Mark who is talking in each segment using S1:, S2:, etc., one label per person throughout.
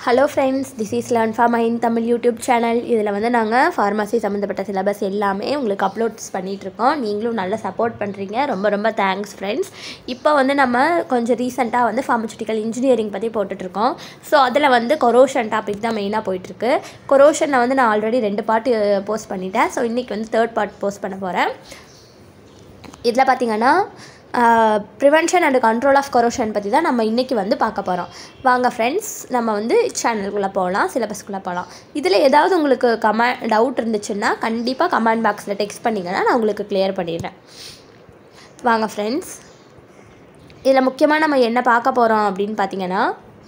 S1: hello friends this is learn for mine Tamil YouTube channel இதில் வந்து நாங்கள் ஃபார்மசி சம்மந்தப்பட்ட சிலபஸ் எல்லாமே உங்களுக்கு அப்லோட்ஸ் பண்ணிகிட்ருக்கோம் நீங்களும் நல்லா சப்போர்ட் பண்ணுறீங்க ரொம்ப ரொம்ப தேங்க்ஸ் ஃப்ரெண்ட்ஸ் இப்போ வந்து நம்ம கொஞ்சம் ரீசெண்டாக வந்து ஃபார்மசூட்டிக்கல் இன்ஜினியரிங் பற்றி போட்டுட்ருக்கோம் ஸோ அதில் வந்து கொரோஷன் டாபிக் தான் மெயினாக போயிட்டுருக்கு கொரோஷனில் வந்து நான் ஆல்ரெடி ரெண்டு பார்ட் போஸ்ட் பண்ணிட்டேன் ஸோ இன்றைக்கி வந்து தேர்ட் பார்ட் போஸ்ட் பண்ண போகிறேன் இதில் பார்த்தீங்கன்னா prevention and control of corrosion பற்றி தான் நம்ம இன்றைக்கி வந்து பார்க்க போகிறோம் வாங்க ஃப்ரெண்ட்ஸ் நம்ம வந்து சேனலுக்குள்ளே போகலாம் சிலபஸ்க்குள்ளே போகலாம் இதில் ஏதாவது உங்களுக்கு கமெ டவுட் இருந்துச்சுன்னா கண்டிப்பாக கமெண்ட் பாக்ஸில் டெக்ஸ்ட் பண்ணிங்கன்னா நான் உங்களுக்கு கிளியர் பண்ணிடுறேன் வாங்க ஃப்ரெண்ட்ஸ் இதில் முக்கியமாக நம்ம என்ன பார்க்க போகிறோம் அப்படின்னு பார்த்தீங்கன்னா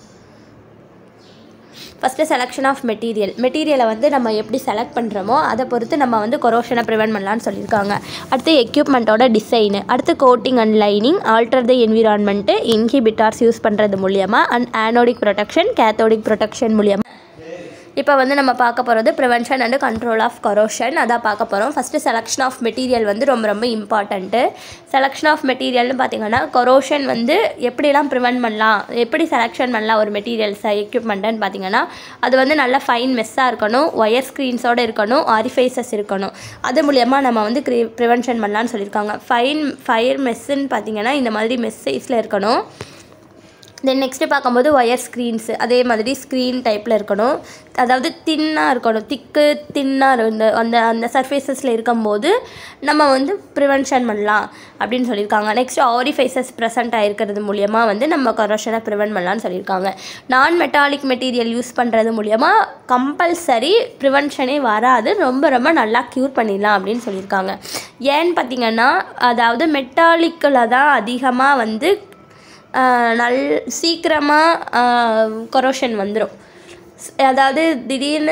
S1: ஃபஸ்ட்டு செலெக்ஷன் ஆஃப் மெட்டீரியல் மெட்டீரியலை வந்து நம்ம எப்படி செலக்ட் பண்ணுறோமோ அதை பொறுத்து நம்ம வந்து கொரோஷனை ப்ரிவென்ட் பண்ணலான்னு சொல்லியிருக்காங்க அடுத்து எக்யூப்மெண்ட்டோட டிசைனு அடுத்து coating and lining alter the environment inhibitors use பண்ணுறது மூலியமாக and anodic protection cathodic protection மூலியமாக இப்போ வந்து நம்ம பார்க்க போகிறது prevention and control of corrosion அதான் பார்க்க போகிறோம் ஃபஸ்ட்டு செலெக்ஷன் ஆஃப் மெட்டீரியல் வந்து ரொம்ப ரொம்ப இம்பார்ட்டண்ட்டு செலெக்ஷன் ஆஃப் மெட்டீரியல்னு பார்த்தீங்கன்னா கொரோஷன் வந்து எப்படிலாம் ப்ரிவென்ட் பண்ணலாம் எப்படி செலெக்ஷன் பண்ணலாம் ஒரு மெட்டீரியல்ஸை எக்யூப்மெண்ட்டுன்னு பார்த்தீங்கன்னா அது வந்து நல்ல ஃபைன் மெஸ்ஸாக இருக்கணும் ஒயர் ஸ்க்ரீன்ஸோடு இருக்கணும் ஆரிஃபைசஸ் இருக்கணும் அது மூலியமாக நம்ம வந்து க்ரி ப்ரிவென்ஷன் பண்ணலான்னு சொல்லியிருக்காங்க ஃபைன் ஃபயர் மெஸ்ஸுன்னு பார்த்தீங்கன்னா இந்த மாதிரி மெஸ் சைஸில் இருக்கணும் தென் நெக்ஸ்ட்டு பார்க்கும்போது ஒயர் ஸ்க்ரீன்ஸு அதே மாதிரி ஸ்க்ரீன் டைப்பில் இருக்கணும் அதாவது தின்னாக இருக்கணும் திக்கு தின்னாக இந்த அந்த அந்த சர்ஃபேஸஸில் இருக்கும்போது நம்ம வந்து ப்ரிவென்ஷன் பண்ணலாம் அப்படின்னு சொல்லியிருக்காங்க நெக்ஸ்ட் ஆரிஃபைசஸ் ப்ரெசென்ட் ஆகிருக்கிறது மூலியமாக வந்து நம்ம கொரோஷனை ப்ரிவென்ட் பண்ணலாம்னு சொல்லியிருக்காங்க நான் மெட்டாலிக் மெட்டீரியல் யூஸ் பண்ணுறது மூலியமாக கம்பல்சரி ப்ரிவென்ஷனே வராது ரொம்ப ரொம்ப நல்லா க்யூர் பண்ணிடலாம் அப்படின்னு சொல்லியிருக்காங்க ஏன்னு பார்த்தீங்கன்னா அதாவது மெட்டாலிக்கில் தான் அதிகமாக வந்து நல் சீக்கிரமாக கொரோஷன் வந்துடும் அதாவது திடீர்னு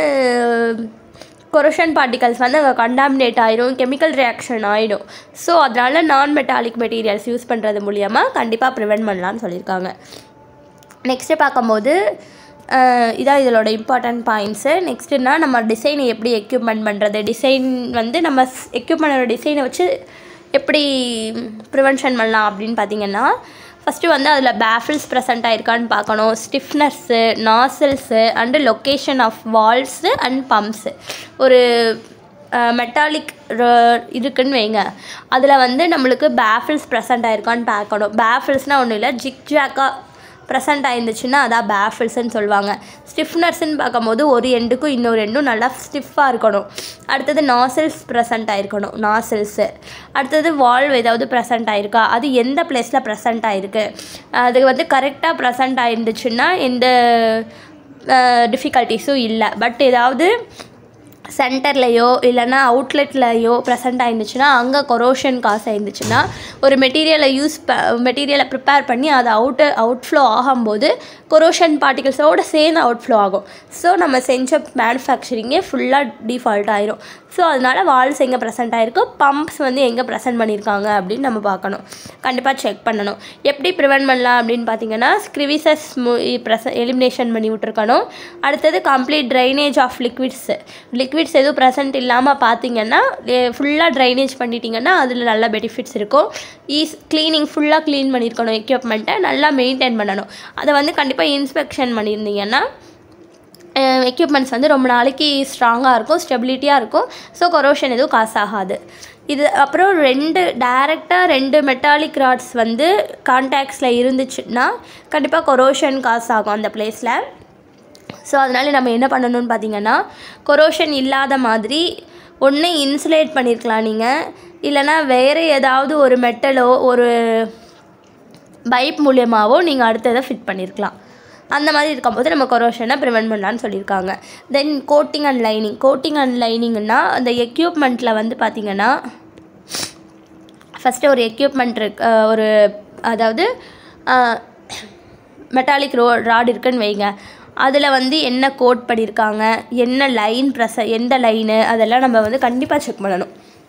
S1: கொரோஷன் பார்ட்டிகல்ஸ் வந்து அங்கே கண்டாமினேட் ஆகிடும் கெமிக்கல் ரியாக்ஷன் ஆகிடும் ஸோ அதனால் நான் மெட்டாலிக் மெட்டீரியல்ஸ் யூஸ் பண்ணுறது மூலியமாக கண்டிப்பாக ப்ரிவெண்ட் பண்ணலான்னு சொல்லியிருக்காங்க நெக்ஸ்ட்டு பார்க்கும்போது இதான் இதோட இம்பார்ட்டன்ட் பாயிண்ட்ஸு நெக்ஸ்ட்டுனா நம்ம டிசைனை எப்படி எக்யூப்மெண்ட் பண்ணுறது டிசைன் வந்து நம்ம எக்யூப்மெண்டோட டிசைனை வச்சு எப்படி ப்ரிவென்ஷன் பண்ணலாம் அப்படின்னு பார்த்தீங்கன்னா ஃபஸ்ட்டு வந்து அதில் பேஃபில்ஸ் ப்ரெசென்ட் ஆயிருக்கான்னு பார்க்கணும் stiffeners nozzles and location of valves and pumps ஒரு மெட்டாலிக் இருக்குன்னு வைங்க அதில் வந்து நம்மளுக்கு பேஃபில்ஸ் ப்ரெசென்ட் ஆயிருக்கான்னு பார்க்கணும் பேஃபில்ஸ்னால் ஒன்றும் இல்லை ஜிக் ஜாக்காக ப்ரெசென்ட் ஆயிருந்துச்சுன்னா அதான் பேஃபில்ஸ்ன்னு சொல்லுவாங்க ஸ்டிஃப்னர்ஸ்ன்னு பார்க்கும்போது ஒரு எண்டுக்கும் இன்னொரு எண்டும் நல்லா ஸ்டிஃபாக இருக்கணும் அடுத்தது நாசில்ஸ் ப்ரெசென்ட் ஆயிருக்கணும் நாசில்ஸு அடுத்தது வால்வ் ஏதாவது ப்ரெசென்ட் ஆயிருக்கா அது எந்த பிளேஸில் ப்ரெசென்ட் ஆயிருக்கு அது வந்து கரெக்டாக ப்ரெசென்ட் ஆயிருந்துச்சுன்னா எந்த டிஃபிகல்ட்டிஸும் இல்லை பட் ஏதாவது சென்டர்லேயோ இல்லைனா அவுட்லெட்லேயோ ப்ரெசென்ட் ஆயிருந்துச்சுன்னா அங்கே கொரோஷன் காசு ஆயிருந்துச்சுன்னா ஒரு மெட்டீரியலை யூஸ் ப மெட்டீரியலை ப்ரிப்பேர் பண்ணி அது அவுட்டு அவுட்ஃப்ளோ ஆகும்போது கொரோஷன் பார்ட்டிகல்ஸோடு சேர்ந்து அவுட்ஃப்ளோ ஆகும் ஸோ நம்ம செஞ்ச மேனுஃபேக்சரிங்கே ஃபுல்லாக டிஃபால்ட் ஆயிரும் ஸோ அதனால் வால்ஸ் எங்கே ப்ரெசென்ட் ஆகிருக்கு பம்ப்ஸ் வந்து எங்கே ப்ரெசென்ட் பண்ணியிருக்காங்க அப்படின்னு நம்ம பார்க்கணும் கண்டிப்பாக செக் பண்ணணும் எப்படி ப்ரிவென்ட் பண்ணலாம் அப்படின்னு பார்த்தீங்கன்னா ஸ்க்ரிவிசஸ் ப்ரெச எலிமினேஷன் பண்ணி விட்ருக்கணும் அடுத்தது complete drainage of liquids liquids எதுவும் ப்ரெசென்ட் இல்லாமல் பார்த்தீங்கன்னா ஃபுல்லாக ட்ரைனேஜ் பண்ணிட்டீங்கன்னா அதில் நல்ல பெனிஃபிட்ஸ் இருக்கும் ஈஸ் க்ளீனிங் ஃபுல்லாக க்ளீன் பண்ணியிருக்கணும் எக்யூப்மெண்ட்டை நல்லா மெயின்டைன் பண்ணணும் அதை வந்து கண்டிப்பாக இன்ஸ்பெக்ஷன் பண்ணியிருந்தீங்கன்னா எக்யூப்மெண்ட்ஸ் வந்து ரொம்ப நாளைக்கு ஸ்ட்ராங்காக இருக்கும் ஸ்டெபிலிட்டியாக இருக்கும் ஸோ கொரோஷன் எதுவும் காசு ஆகாது இது அப்புறம் ரெண்டு டைரெக்டாக ரெண்டு மெட்டாலிக் ராட்ஸ் வந்து கான்டாக்ட்ஸில் இருந்துச்சுன்னா கண்டிப்பாக கொரோஷன் காசு ஆகும் அந்த பிளேஸில் ஸோ அதனால் நம்ம என்ன பண்ணணும்னு பார்த்தீங்கன்னா கொரோஷன் இல்லாத மாதிரி ஒன்று இன்சுலேட் பண்ணியிருக்கலாம் நீங்கள் இல்லைனா வேறு ஏதாவது ஒரு மெட்டலோ ஒரு பைப் மூலியமாகவோ நீங்கள் அடுத்ததை ஃபிட் பண்ணியிருக்கலாம் அந்த மாதிரி இருக்கும்போது நம்ம கொரோஷனை ப்ரிவெண்ட் பண்ணலான்னு சொல்லியிருக்காங்க then coating and lining coating and லைனிங்னா அந்த எக்யூப்மெண்ட்டில் வந்து பார்த்திங்கன்னா ஃபஸ்ட்டு ஒரு எக்யூப்மெண்ட் இருக்கு ஒரு அதாவது மெட்டாலிக் ரோ ராட் இருக்குன்னு வைங்க அதில் வந்து என்ன கோட் பண்ணியிருக்காங்க என்ன லைன் ப்ரெஸ் எந்த லைனு அதெல்லாம் நம்ம வந்து கண்டிப்பாக செக் பண்ணணும்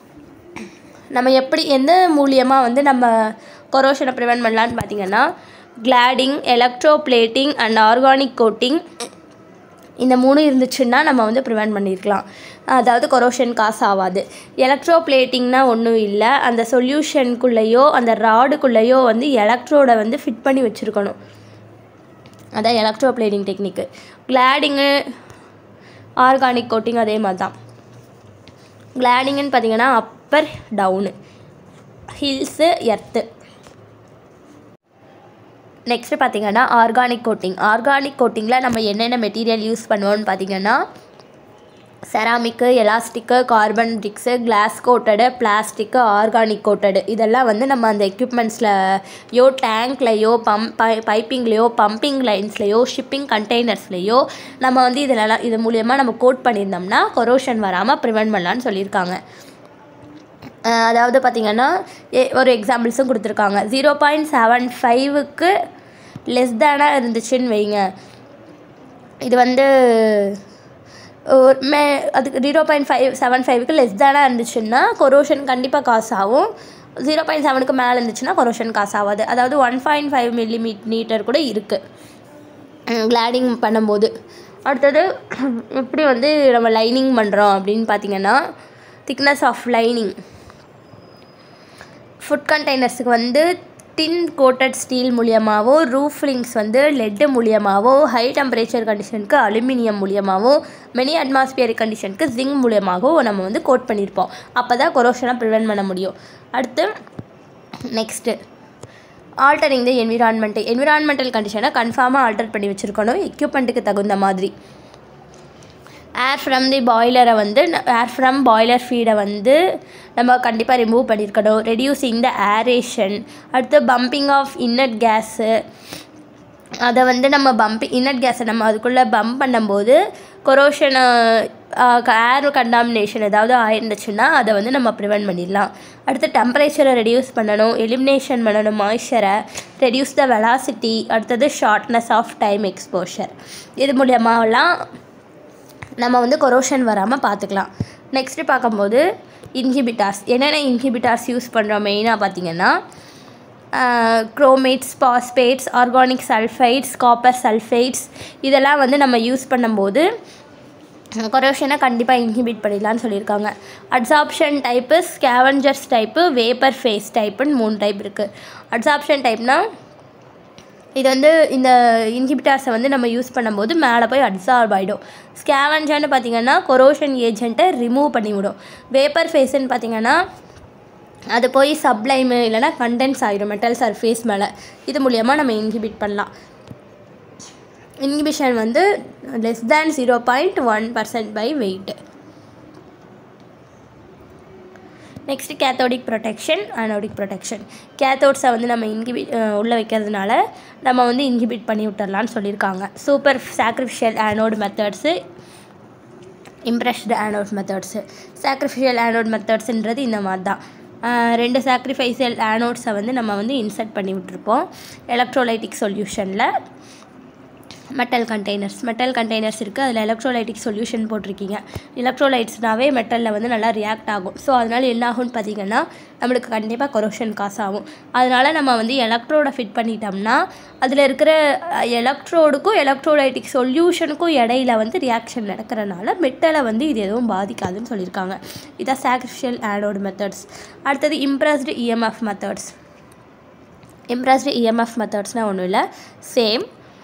S1: நம்ம எப்படி எந்த மூலியமாக வந்து நம்ம கொரோஷனை ப்ரிவெண்ட் பண்ணலான்னு பார்த்தீங்கன்னா cladding electroplating and organic coating இந்த மூணு இருந்துச்சுன்னா நம்ம வந்து ப்ரிவெண்ட் பண்ணியிருக்கலாம் அதாவது கொரோஷன் காசு ஆகாது எலக்ட்ரோ பிளேட்டிங்னா ஒன்றும் இல்லை அந்த சொல்யூஷனுக்குள்ளேயோ அந்த ராடுக்குள்ளேயோ வந்து எலக்ட்ரோடை வந்து ஃபிட் பண்ணி வச்சுருக்கணும் அதான் electroplating technique cladding organic coating அதே மாதிரி தான் கிளாடிங்குன்னு பார்த்தீங்கன்னா upper down hills earth next பார்த்தீங்கன்னா ஆர்கானிக் கோட்டிங் ஆர்கானிக் கோட்டிங்கில் நம்ம என்னென்ன மெட்டீரியல் யூஸ் பண்ணுவோம்னு பார்த்தீங்கன்னா ceramic elastic carbon bricks glass coated plastic organic coated இதெல்லாம் வந்து நம்ம அந்த எக்யூப்மெண்ட்ஸில் யோ டேங்க்லையோ பம்ப் பை பைப்பிங்லேயோ பம்பிங் லைன்ஸ்லையோ ஷிப்பிங் கண்டெய்னர்ஸ்லையோ நம்ம வந்து இதெல்லாம் இது மூலியமாக நம்ம கோட் பண்ணியிருந்தோம்னா கொரோஷன் வராமல் ப்ரிவெண்ட் பண்ணலான்னு சொல்லியிருக்காங்க அஹ் அதாவது பார்த்திங்கன்னா எ- ஒரு எக்ஸாம்பிள்ஸும் கொடுத்துருக்காங்க ஜீரோ பாயிண்ட் செவன் ஃபைவுக்கு லெஸ் தேனாக இருந்துச்சுன்னு வைங்க இது வந்து ஒரு மே அதுக்கு ஜீரோ பாயிண்ட் ஃபைவ் செவன் ஃபைவுக்கு லெஸ் தேனாக இருந்துச்சுன்னா கொரோஷன் கண்டிப்பாக காசு ஆகும் ஜீரோ பாயிண்ட் செவனுக்கு மேலே இருந்துச்சுன்னா கொரோஷன் காசு ஆகாது அதாவது one point five millimetre கூட இருக்குது கிளாடிங் பண்ணும்போது அடுத்தது எப்படி வந்து நம்ம லைனிங் பண்ணுறோம் அப்படின்னு பார்த்தீங்கன்னா திக்னஸ் ஆஃப் லைனிங் ஃபுட் கண்டெய்னர்ஸுக்கு வந்து டின் கோட்டட் ஸ்டீல் மூலியமாகவோ ரூஃப்லிங்ஸ் வந்து லெட்டு மூலியமாகவோ ஹை டெம்பரேச்சர் கண்டிஷனுக்கு அலுமினியம் மூலியமாகவோ மெனி அட்மாஸ்பியரிக் கண்டிஷனுக்கு ஜிங்க் மூலியமாகவோ நம்ம வந்து கோட் பண்ணியிருப்போம் அப்போ தான் கொரோஷனை ப்ரிவென்ட் பண்ண முடியும் அடுத்து next altering the environment environmental கண்டிஷனை கன்ஃபார்மாக ஆல்டர் பண்ணி வச்சுருக்கணும் எக்யூப்மெண்ட்டுக்கு தகுந்த மாதிரி ஏர் ஃப்ரம் தி பாய்லரை வந்து ஏர் ஃப்ரம் பாய்லர் ஃபீடை வந்து நம்ம கண்டிப்பாக ரிமூவ் பண்ணியிருக்கணும் ரெடியூசிங் த ஏரேஷன் அடுத்து பம்பிங் ஆஃப் இன்னட் கேஸு அதை வந்து நம்ம பம்பி இன்னட் கேஸை நம்ம அதுக்குள்ளே பம்ப் பண்ணும்போது கொரோஷன் ஏர் கண்டாமினேஷன் ஏதாவது ஆயிருந்துச்சுன்னா அதை வந்து நம்ம ப்ரிவெண்ட் பண்ணிடலாம் அடுத்து டெம்பரேச்சரை ரெடியூஸ் பண்ணணும் எலிமினேஷன் பண்ணணும் மாய்ஸ்சரை ரெடியூஸ் த வெலாசிட்டி அடுத்தது ஷார்ட்னஸ் ஆஃப் டைம் எக்ஸ்போஷர் இது மூலியமாகலாம் நம்ம வந்து கொரோஷன் வராமல் பார்த்துக்கலாம் நெக்ஸ்ட்டு பார்க்கும்போது இன்ஹிபிட்டார்ஸ் என்னென்ன இன்ஹிபிட்டார்ஸ் யூஸ் பண்ணுறோம் மெயினாக பார்த்தீங்கன்னா chromates phosphates organic sulphites copper sulphites இதெல்லாம் வந்து நம்ம யூஸ் பண்ணும்போது கொரோஷனை கண்டிப்பாக இன்ஹிபிட் பண்ணிடலான்னு சொல்லியிருக்காங்க adsorption type scavengers type vapour phase டைப்புன்னு மூணு டைப் இருக்குது அட்சாப்ஷன் டைப்னால் இது வந்து இந்த இன்ஹிபிட்டார்ஸை வந்து நம்ம யூஸ் பண்ணும்போது மேலே போய் அப்சார்ப் ஆகிடும் ஸ்கேவஞ்சர்னு பார்த்தீங்கன்னா கொரோஷன் ஏஜென்ட்டை ரிமூவ் பண்ணிவிடும் வேப்பர் ஃபேஸ்ன்னு பார்த்தீங்கன்னா அது போய் சப்ளைமு இல்லைனா கண்டென்ஸ் ஆகிடும் மெட்டல் சர்ஃபேஸ் மேலே இது மூலியமாக நம்ம இன்ஹிபிட் பண்ணலாம் இன்ஹிபிஷன் வந்து less than zero point one percent by weight next cathodic protection anodic protection கேத்தோட்ஸை வந்து நம்ம இன்ஹிபிட் உள்ளே வைக்கிறதுனால நம்ம வந்து இன்ஹிபிட் பண்ணி விட்டுறலான்னு சொல்லியிருக்காங்க super sacrificial anode methods impressed anode methods sacrificial anode மெத்தட்ஸுன்றது இந்த மாதிரி தான் ஆஹ் ரெண்டு சாக்ரிஃபைசல் ஆனோட்ஸை வந்து நம்ம வந்து இன்சர்ட் பண்ணி விட்டுருப்போம் எலக்ட்ரோலைட்டிக் சொல்யூஷனில் மெட்டல் கண்டெய்னர்ஸ் மெட்டல் கண்டெய்னர்ஸ் இருக்குது அதில் எலக்ட்ரோலைட்டிக் சொல்யூஷன் போட்டிருக்கீங்க எலக்ட்ரோலைட்ஸ்னாவே மெட்டலில் வந்து நல்லா ரியாக்ட் ஆகும் ஸோ அதனால் என்ன ஆகும்னு பார்த்தீங்கன்னா நம்மளுக்கு கண்டிப்பாக கொரோஷன் காசு ஆகும் அதனால் நம்ம வந்து எலக்ட்ரோடை ஃபிட் பண்ணிட்டோம்னா அதில் இருக்கிற எலக்ட்ரோடுக்கும் எலக்ட்ரோலைட்டிக் சொல்யூஷனுக்கும் இடையில வந்து ரியாக்ஷன் நடக்கிறனால மெட்டலை வந்து இது எதுவும் பாதிக்காதுன்னு சொல்லியிருக்காங்க இதான் சாக்ரிஃபிஷியல் ஆனோட் மெத்தட்ஸ் அடுத்தது impressed EMF methods impressed EMF மெத்தட்ஸ்னால் ஒன்றும் இல்லை சேம்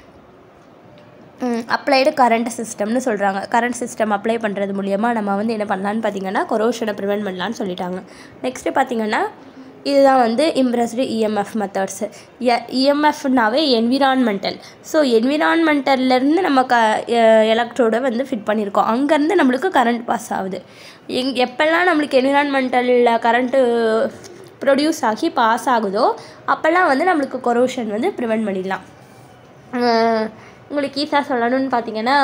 S1: அப்ளைடு கரண்ட் சிஸ்டம்னு சொல்கிறாங்க கரண்ட் சிஸ்டம் அப்ளை பண்ணுறது மூலியமா நம்ம வந்து என்ன பண்ணலான்னு பார்த்தீங்கன்னா கொரோஷனை ப்ரிவெண்ட் பண்ணலான்னு சொல்லிட்டாங்க நெக்ஸ்ட்டு பார்த்தீங்கன்னா இதுதான் வந்து இம்ப்ரெஸ்டு இஎம்எஃப் மெத்தட்ஸு இஎம்எஃப்னாவே என்விரான்மெண்டல் ஸோ என்விரான்மெண்டல்லேருந்து நம்ம க எலக்ட்ரோடை வந்து ஃபிட் பண்ணியிருக்கோம் அங்கேருந்து நம்மளுக்கு கரண்ட் பாஸ் ஆகுது எங் எப்போல்லாம் நம்மளுக்கு என்விரான்மெண்டலில் கரண்ட்டு ப்ரொடியூஸ் ஆகி பாஸ் ஆகுதோ அப்போல்லாம் வந்து நம்மளுக்கு கொரோஷன் வந்து ப்ரிவெண்ட் பண்ணிடலாம் அஹ் உங்களுக்கு ஈஸியாக சொல்லணும்னு பார்த்தீங்கன்னா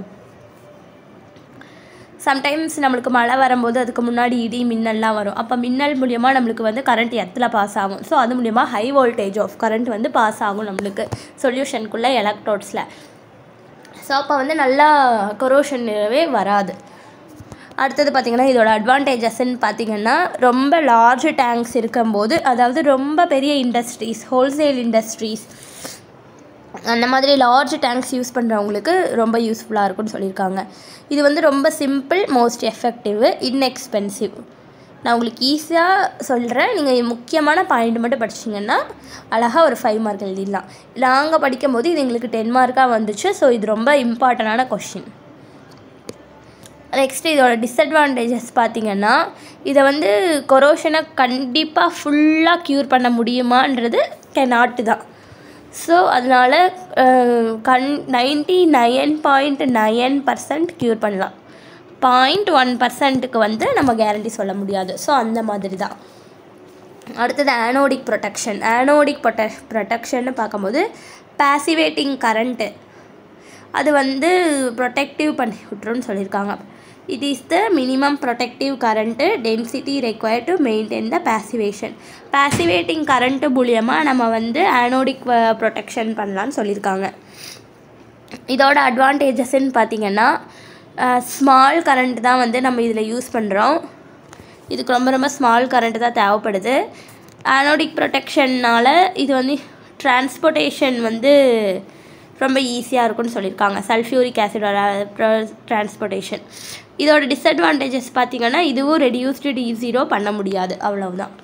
S1: சம்டைம்ஸ் நம்மளுக்கு மழை வரும்போது அதுக்கு முன்னாடி இடி மின்னல்லாம் வரும் அப்போ மின்னல் மூலியமா நம்மளுக்கு வந்து கரண்ட் எத்தில் பாஸ் ஆகும் ஸோ அது மூலியமாக ஹை வோல்டேஜ் ஆஃப் கரண்ட் வந்து பாஸ் ஆகும் நம்மளுக்கு சொல்யூஷனுக்குள்ளே எலக்ட்ரோட்ஸில் ஸோ அப்போ வந்து நல்லா கொரோஷனவே வராது அடுத்தது பார்த்திங்கன்னா இதோட அட்வான்டேஜஸ்ன்னு பார்த்தீங்கன்னா ரொம்ப லார்ஜ் டேங்க்ஸ் இருக்கும்போது அதாவது ரொம்ப பெரிய இண்டஸ்ட்ரீஸ் ஹோல்சேல் இண்டஸ்ட்ரீஸ் அந்த மாதிரி லார்ஜ் டேங்க்ஸ் யூஸ் பண்ணுறவங்களுக்கு ரொம்ப யூஸ்ஃபுல்லாக இருக்கும்னு சொல்லியிருக்காங்க இது வந்து ரொம்ப சிம்பிள் மோஸ்ட் எஃபெக்டிவ் இன்எக்ஸ்பென்சிவ் நான் உங்களுக்கு ஈஸியாக சொல்கிறேன் நீங்கள் முக்கியமான பாயிண்ட் மட்டும் படிச்சிங்கன்னா அழகாக ஒரு ஃபைவ் மார்க் எழுதிடலாம் நாங்கள் படிக்கும்போது இது எங்களுக்கு டென் மார்க்காக வந்துச்சு ஸோ இது ரொம்ப இம்பார்ட்டண்டான கொஷின் நெக்ஸ்ட் இதோட டிஸ்அட்வான்டேஜஸ் பார்த்தீங்கன்னா இதை வந்து கொரோஷனை கண்டிப்பாக ஃபுல்லாக க்யூர் பண்ண முடியுமான்றது கெனாட்டு தான் ஸோ அதனால் கண் ninety nine point nine percent cure பண்ணலாம் பாயிண்ட் ஒன் பர்சன்ட்டுக்கு வந்து நம்ம கேரண்டி சொல்ல முடியாது ஸோ அந்த மாதிரி தான் அடுத்தது ஆனோடிக் ப்ரொடெக்ஷன் ஆனோடிக் ப்ரொடெ ப்ரொடெக்ஷன்னு பார்க்கும்போது பேசிவேட்டிங் கரண்ட்டு அது வந்து ப்ரொடெக்டிவ் பண்ணி விட்ருன்னு சொல்லியிருக்காங்க it is the minimum protective current density required to maintain the passivation passivating current மூலியமாக நம்ம வந்து ஆனோடிக் ப்ரொடெக்ஷன் பண்ணலான்னு சொல்லியிருக்காங்க இதோட அட்வான்டேஜஸ்ன்னு பார்த்தீங்கன்னா ஸ்மால் கரண்ட் தான் வந்து நம்ம இதில் யூஸ் பண்ணுறோம் இதுக்கு ரொம்ப ரொம்ப ஸ்மால் கரண்ட் தான் தேவைப்படுது ஆனோடிக் ப்ரொடெக்ஷன்னால் இது வந்து டிரான்ஸ்போர்ட்டேஷன் வந்து ரொம்ப ஈஸியாக இருக்கும்னு சொல்லியிருக்காங்க சல்ஃபியூரிக் ஆசிடோட டிரான்ஸ்போர்ட்டேஷன் இதோட டிஸ்அட்வான்டேஜஸ் பார்த்தீங்கன்னா இதுவும் ரெடியூஸ்டு டி ஜீரோ பண்ண முடியாது அவ்வளவுதான்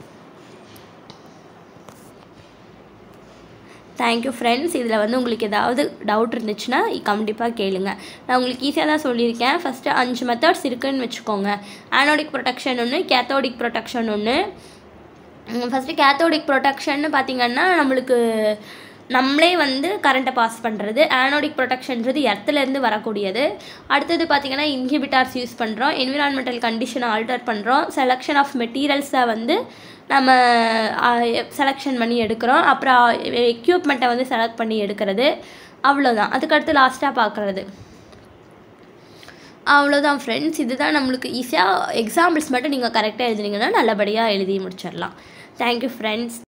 S1: தேங்க்யூ ஃப்ரெண்ட்ஸ் இதில் வந்து உங்களுக்கு ஏதாவது டவுட் இருந்துச்சுன்னா கண்டிப்பாக கேளுங்க நான் உங்களுக்கு ஈஸியாக தான் சொல்லியிருக்கேன் ஃபஸ்ட்டு அஞ்சு மெத்தட்ஸ் இருக்குதுன்னு வச்சுக்கோங்க ஆனோடிக் ப்ரொடெக்ஷன் ஒன்று கேத்தோடிக் ப்ரொடெக்ஷன் ஒன்று ஃபஸ்ட்டு கேத்தோடிக் ப்ரொடெக்ஷன்னு பார்த்திங்கன்னா நம்மளுக்கு நம்மளே வந்து கரண்ட்டை பாஸ் பண்ணுறது ஆனோடிக் ப்ரொடெக்ஷன்றது எர்த்துலேருந்து வரக்கூடியது அடுத்தது பார்த்திங்கன்னா இன்ஹிபிட்டார்ஸ் யூஸ் பண்ணுறோம் என்விரான்மெண்டல் கண்டிஷனை ஆல்டர் பண்ணுறோம் செலெக்ஷன் ஆஃப் மெட்டீரியல்ஸை வந்து நம்ம செலெக்ஷன் பண்ணி எடுக்கிறோம் அப்புறம் எக்யூப்மெண்ட்டை வந்து செலக்ட் பண்ணி எடுக்கிறது அவ்வளோதான் அதுக்கடுத்து லாஸ்ட்டாக பார்க்குறது அவ்வளோதான் ஃப்ரெண்ட்ஸ் இதுதான் நம்மளுக்கு ஈஸியாக எக்ஸாம்பிள்ஸ் மட்டும் நீங்கள் கரெக்டாக எழுதுனீங்கன்னா நல்லபடியாக எழுதி முடிச்சிடலாம் தேங்க்யூ ஃப்ரெண்ட்ஸ்